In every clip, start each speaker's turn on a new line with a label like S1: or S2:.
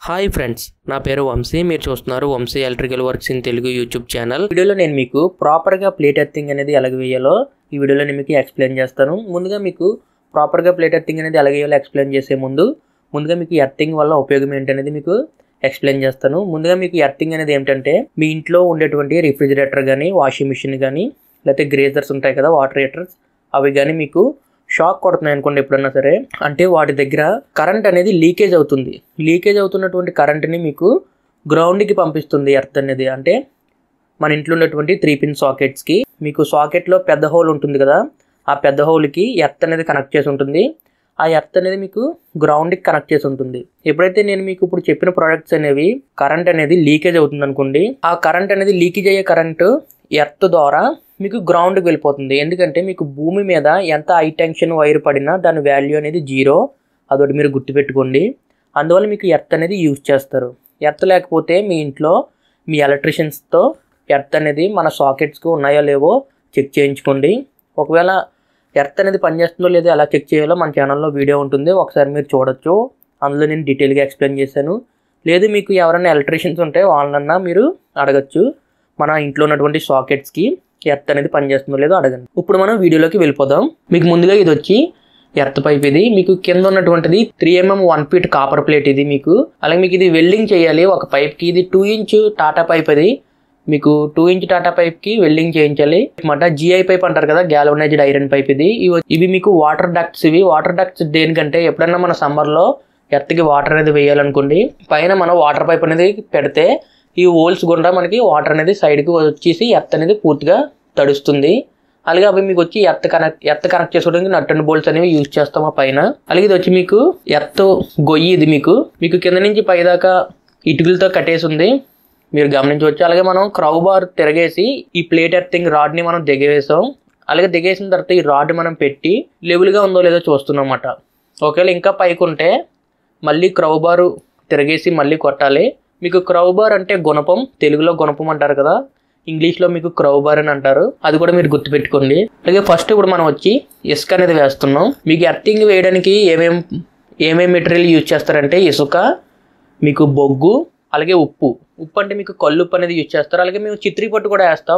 S1: hi friends నా పేరు వంశీ మీరు చూస్తున్నారు Vamsi electrical works in Telugu YouTube channel వీడియోలో నేను మీకు ప్రాపర్గా ప్లేట్ ఎర్తింగ్ అనేది ఎలాగ వేయాలో ఈ వీడియోలో నేను మీకు ఎక్స్ప్లెయిన్ చేస్తాను ముందుగా మీకు ప్రాపర్గా ప్లేట్ ఎర్తింగ్ అనేది ఎలాగ వేయాలో ఎక్స్ప్లెయిన్ చేసే ముందు ముందుగా మీకు ఎర్తింగ్ వల్ల ఉపయోగం ఏంటనేది మీకు ఎక్స్ప్లెయిన్ చేస్తాను ముందుగా మీకు ఎర్తింగ్ అనేది ఏంటంటే మీ ఇంట్లో ఉండేటువంటి రిఫ్రిజిరేటర్ కానీ వాషింగ్ మిషన్ కానీ లేకపోతే గ్రేజర్స్ ఉంటాయి కదా వాటర్ హీటర్స్ అవి కానీ మీకు షాక్ కొడుతున్నాయి అనుకోండి ఎప్పుడన్నా సరే అంటే వాటి దగ్గర కరెంట్ అనేది లీకేజ్ అవుతుంది లీకేజ్ అవుతున్నటువంటి కరెంట్ని మీకు గ్రౌండ్కి పంపిస్తుంది ఎర్త్ అనేది అంటే మన ఇంట్లో ఉన్నటువంటి త్రీ పిన్ సాకెట్స్కి మీకు సాకెట్లో పెద్ద హోల్ ఉంటుంది కదా ఆ పెద్ద హోల్కి ఎర్త్ అనేది కనెక్ట్ చేసి ఉంటుంది ఆ ఎర్త్ అనేది మీకు గ్రౌండ్కి కనెక్ట్ చేసి ఉంటుంది ఎప్పుడైతే నేను మీకు ఇప్పుడు చెప్పిన ప్రోడక్ట్స్ అనేవి కరెంట్ అనేది లీకేజ్ అవుతుంది అనుకోండి ఆ కరెంట్ అనేది లీకేజ్ అయ్యే కరెంటు ఎర్త్ ద్వారా మీకు గ్రౌండ్కి వెళ్ళిపోతుంది ఎందుకంటే మీకు భూమి మీద ఎంత హై టెన్షన్ వైర్ పడినా దాని వాల్యూ అనేది జీరో అదొకటి మీరు గుర్తుపెట్టుకోండి అందువల్ల మీకు ఎర్త్ అనేది యూజ్ చేస్తారు ఎర్త్ లేకపోతే మీ ఇంట్లో మీ ఎలక్ట్రిషియన్స్తో ఎర్త్ అనేది మన సాకెట్స్కి ఉన్నాయో లేవో చెక్ చేయించుకోండి ఒకవేళ ఎర్త్ అనేది పనిచేస్తుందో లేదో ఎలా చెక్ చేయాలో మన ఛానల్లో వీడియో ఉంటుంది ఒకసారి మీరు చూడొచ్చు అందులో నేను డీటెయిల్గా ఎక్స్ప్లెయిన్ చేశాను లేదు మీకు ఎవరైనా ఎలక్ట్రీషియన్స్ ఉంటే వాళ్ళన్నా మీరు అడగచ్చు మన ఇంట్లో ఉన్నటువంటి సాకెట్స్కి ఎర్త్ అనేది పనిచేస్తుందో లేదో అడగండి ఇప్పుడు మనం వీడియోలోకి వెళ్ళిపోదాం మీకు ముందుగా ఇది వచ్చి ఎర్త్ పైప్ ఇది మీకు కింద ఉన్నటువంటిది three mm one feet copper plate ఇది మీకు అలాగే మీకు ఇది వెల్డింగ్ చేయాలి ఒక పైప్కి ఇది టూ ఇంచ్ టాటా పైప్ అది మీకు టూ ఇంచ్ టాటా పైప్కి వెల్డింగ్ చేయించాలి మాట జిఐ పైప్ అంటారు కదా గ్యాలవనైజ్డ్ ఐరన్ పైప్ ఇది ఇవి- ఇవి మీకు వాటర్ డక్ట్స్ ఇవి వాటర్ డక్ట్స్ దేనికంటే ఎప్పుడైనా మన సమ్మర్లో ఎర్త్కి వాటర్ అనేది వేయాలనుకోండి పైన మనం వాటర్ పైప్ అనేది పెడితే ఈ హోల్స్ గుండా మనకి వాటర్ అనేది సైడ్కి వచ్చేసి ఎర్త్ అనేది పూర్తిగా తడుస్తుంది అలాగే అవి మీకు వచ్చి ఎర్త్ కనెక్ట్ ఎర్త్ కనెక్ట్ చేసుకోవడానికి నట్ అండ్ బోల్ట్స్ అనేవి యూజ్ చేస్తాం ఆ పైన అలాగే ఇది వచ్చి మీకు ఎర్త్ గొయ్యి ఇది మీకు మీకు కింద నుంచి పైదాకా ఇటుకలతో కట్టేసి ఉంది మీరు గమనించవచ్చు అలాగే మనం క్రౌ బార్ తిరగేసి ఈ ప్లేట్ ఎర్తింగ్ రాడ్ని మనం దిగవేసాం అలాగే దిగేసిన తర్వాత ఈ రాడ్ మనం పెట్టి లెవెల్గా ఉందో లేదో చూస్తున్నాం అన్నమాట ఒకవేళ ఇంకా పైకి ఉంటే మళ్ళీ క్రౌ బారు తిరగేసి మళ్ళీ కొట్టాలి మీకు క్రౌ బార్ అంటే గుణపం తెలుగులో గుణపం అంటారు కదా ఇంగ్లీష్లో మీకు క్రౌ బార్ అని అంటారు అది కూడా మీరు గుర్తుపెట్టుకోండి అలాగే ఫస్ట్ ఇప్పుడు మనం వచ్చి ఇసుక అనేది వేస్తున్నాం మీకు ఎర్తింగ్ వేయడానికి ఏమేం ఏమేం మెటీరియల్ యూజ్ చేస్తారంటే ఇసుక మీకు బొగ్గు అలాగే ఉప్పు ఉప్పు అంటే మీకు కల్లుప్పు అనేది యూజ్ చేస్తారు అలాగే మేము చిత్రీ పట్టు కూడా వేస్తాం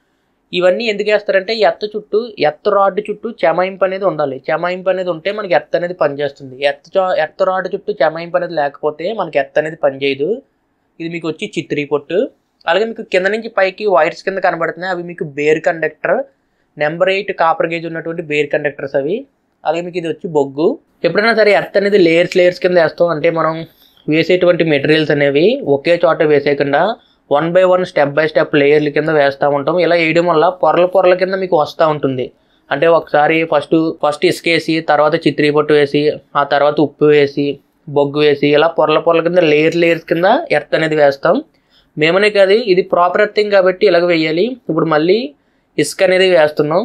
S1: ఇవన్నీ ఎందుకు వేస్తారంటే ఎత్త చుట్టూ ఎత్త రాడ్ చుట్టూ చెమాయింపు అనేది ఉండాలి చెమాయింపు అనేది ఉంటే మనకి ఎత్త అనేది పనిచేస్తుంది ఎత్త చా- ఎత్త రాడ్ చుట్టూ చెమాయింపు అనేది లేకపోతే మనకి ఎత్త అనేది పనిచేయదు ఇది మీకు వచ్చి చిత్రీ పొట్టు అలాగే మీకు కింద నుంచి పైకి వైర్స్ కింద కనబడుతున్నాయి అవి మీకు bare conductor number eight copper gauge ఉన్నటువంటి బేర్ కండక్టర్స్ అవి అలాగే మీకు ఇది వచ్చి బొగ్గు ఎప్పుడైనా సరే ఎర్త్ అనేది లేయర్స్ లేయర్స్ కింద వేస్తాం అంటే మనం వేసేటువంటి మెటీరియల్స్ అనేవి ఒకే చోట వేసేయకుండా one by one step by step లేయర్ల కింద వేస్తూ ఉంటాం ఇలా వేయడం వల్ల పొరల పొరల కింద మీకు వస్తూ ఉంటుంది అంటే ఒకసారి ఫస్ట్ ఫస్ట్ ఇసుక వేసి తర్వాత చిత్రీ పొట్టు వేసి ఆ తర్వాత ఉప్పు వేసి బొగ్గు వేసి ఇలా పొరల పొరల కింద లేయర్ లేయర్స్ కింద ఎర్త్ అనేది వేస్తాం మేమనే కాదు ఇది ప్రాపర్ ఎర్తింగ్ కాబట్టి ఇలాగ వేయాలి ఇప్పుడు మళ్ళీ ఇసుక అనేది వేస్తున్నాం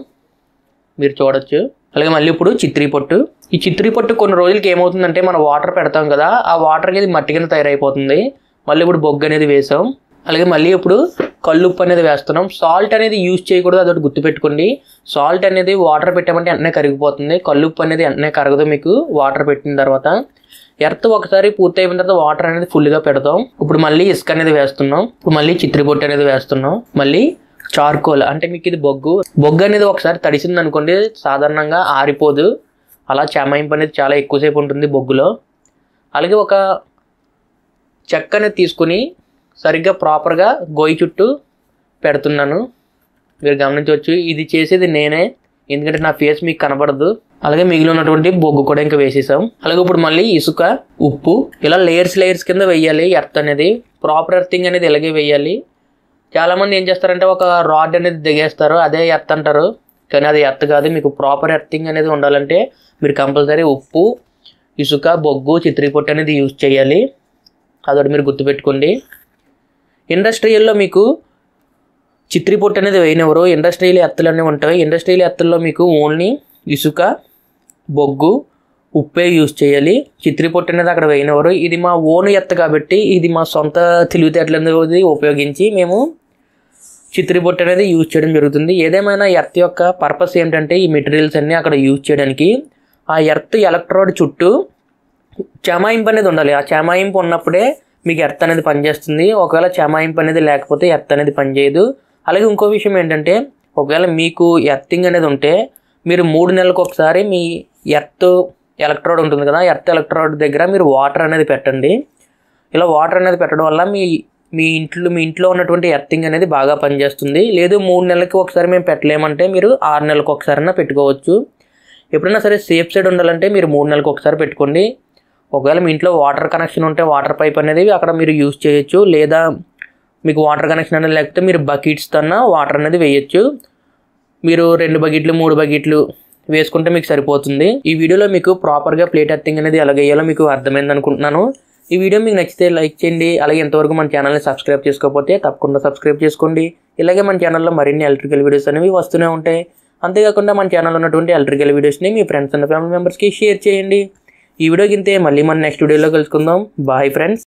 S1: మీరు చూడొచ్చు అలాగే మళ్ళీ ఇప్పుడు చిత్రీ పొట్టు ఈ చిత్రీ పొట్టు కొన్ని రోజులకి ఏమవుతుందంటే మనం వాటర్ పెడతాం కదా ఆ వాటర్ అనేది మట్టి కింద తయారైపోతుంది మళ్ళీ ఇప్పుడు బొగ్గు అనేది వేసాం అలాగే మళ్ళీ ఇప్పుడు కల్లుప్పు అనేది వేస్తున్నాం సాల్ట్ అనేది యూజ్ చేయకూడదు అదొకటి గుర్తుపెట్టుకోండి సాల్ట్ అనేది వాటర్ పెట్టామంటే వెంటనే కరిగిపోతుంది కల్లుప్పు అనేది వెంటనే కరగదు మీకు వాటర్ పెట్టిన తర్వాత ఎర్త్ ఒకసారి పూర్తి అయిపోయిన తర్వాత వాటర్ అనేది ఫుల్గా పెడతాం ఇప్పుడు మళ్ళీ ఇసుక అనేది వేస్తున్నాం ఇప్పుడు మళ్ళీ చిత్రపొట్టు అనేది వేస్తున్నాం మళ్ళీ చార్కోల్ అంటే మీకు ఇది బొగ్గు బొగ్గు అనేది ఒకసారి తడిసింది అనుకోండి సాధారణంగా ఆరిపోదు అలా చెమాయింపు అనేది చాలా ఎక్కువసేపు ఉంటుంది బొగ్గులో అలాగే ఒక చెక్క అనేది తీసుకుని సరిగ్గా ప్రాపర్గా గొయ్యి చుట్టూ పెడుతున్నాను మీరు గమనించవచ్చు ఇది చేసేది నేనే ఎందుకంటే నా ఫేస్ మీకు కనబడదు అలాగే మిగిలి ఉన్నటువంటి బొగ్గు కూడా ఇంకా వేసేసాం అలాగే ఇప్పుడు మళ్ళీ ఇసుక ఉప్పు ఇలా లేయర్స్ లేయర్స్ కింద వేయాలి ఎర్త్ అనేది ప్రాపర్ ఎర్తింగ్ అనేది ఇలాగే వేయాలి చాలా మంది ఏం చేస్తారంటే ఒక రాడ్ అనేది దిగేస్తారు అదే ఎర్త్ అంటారు కానీ అది ఎర్త్ కాదు మీకు ప్రాపర్ ఎర్తింగ్ అనేది ఉండాలంటే మీరు కంపల్సరీ ఉప్పు ఇసుక బొగ్గు చిత్రీపొట్టు అనేది యూజ్ చేయాలి అదొకటి మీరు గుర్తుపెట్టుకోండి ఇండస్ట్రియల్లో మీకు చిత్రీపొట్టు అనేది వేయనివ్వరు ఇండస్ట్రియల్ ఎత్తులు అనేవి ఉంటాయి ఇండస్ట్రియల్ ఎత్తుల్లో మీకు ఓన్లీ ఇసుక బొగ్గు ఉప్పే యూజ్ చేయాలి చిత్రీపొట్టు అనేది అక్కడ వేయనివ్వరు ఇది మా ఓన్ ఎత్త కాబట్టి ఇది మా సొంత తెలివితేటలు అనేది ఉపయోగించి మేము చిత్రీపొట్టు అనేది యూజ్ చేయడం జరుగుతుంది ఏదేమైనా ఎర్త్ యొక్క పర్పస్ ఏంటంటే ఈ మెటీరియల్స్ అన్నీ అక్కడ యూజ్ చేయడానికి ఆ ఎర్త్ ఎలక్ట్రోడ్ చుట్టూ చెమాయింపు అనేది ఉండాలి ఆ చెమాయింపు ఉన్నప్పుడే మీకు ఎర్త్ అనేది పనిచేస్తుంది ఒకవేళ చెమాయింపు అనేది లేకపోతే ఎర్త్ అనేది పనిచేయదు అలాగే ఇంకో విషయం ఏంటంటే ఒకవేళ మీకు ఎర్తింగ్ అనేది ఉంటే మీరు మూడు నెలలకు ఒకసారి మీ ఎర్త్ ఎలక్ట్రోడ్ ఉంటుంది కదా ఎర్త్ ఎలక్ట్రోడ్ దగ్గర మీరు వాటర్ అనేది పెట్టండి ఇలా వాటర్ అనేది పెట్టడం వల్ల మీ మీ ఇంట్లో మీ ఇంట్లో ఉన్నటువంటి ఎర్తింగ్ అనేది బాగా పనిచేస్తుంది లేదు మూడు నెలలకి ఒకసారి మేము పెట్టలేమంటే మీరు ఆరు నెలలకు ఒకసారైనా పెట్టుకోవచ్చు ఎప్పుడైనా సరే సేఫ్ సైడ్ ఉండాలంటే మీరు మూడు నెలలకు ఒకసారి పెట్టుకోండి ఒకవేళ మీ ఇంట్లో వాటర్ కనెక్షన్ ఉంటే వాటర్ పైప్ అనేది అక్కడ మీరు యూజ్ చేయొచ్చు లేదా మీకు వాటర్ కనెక్షన్ అనేది లేకపోతే మీరు బకెట్స్ తన్నా వాటర్ అనేది వేయచ్చు మీరు రెండు బకెట్లు మూడు బకెట్లు వేసుకుంటే మీకు సరిపోతుంది ఈ వీడియోలో మీకు ప్రాపర్గా ప్లేట్ ఎర్తింగ్ అనేది ఎలా వేయాలో మీకు అర్థమైంది అనుకుంటున్నాను ఈ వీడియో మీకు నచ్చితే లైక్ చేయండి అలాగే ఎంతవరకు మన ఛానల్ని సబ్స్క్రైబ్ చేసుకోకపోతే తప్పకుండా సబ్స్క్రైబ్ చేసుకోండి ఇలాగే మన ఛానల్లో మరిన్ని ఎలక్ట్రికల్ వీడియోస్ అనేవి వస్తూనే ఉంటాయి అంతేకాకుండా మన ఛానల్లో ఉన్నటువంటి ఎలక్ట్రికల్ వీడియోస్ని మీ ఫ్రెండ్స్ అండ్ ఫ్యామిలీ మెంబర్స్కి షేర్ చేయండి ఈ వీడియో కింతే మళ్ళీ మన నెక్స్ట్ వీడియోలో కలుసుకుందాం బాయ్ ఫ్రెండ్స్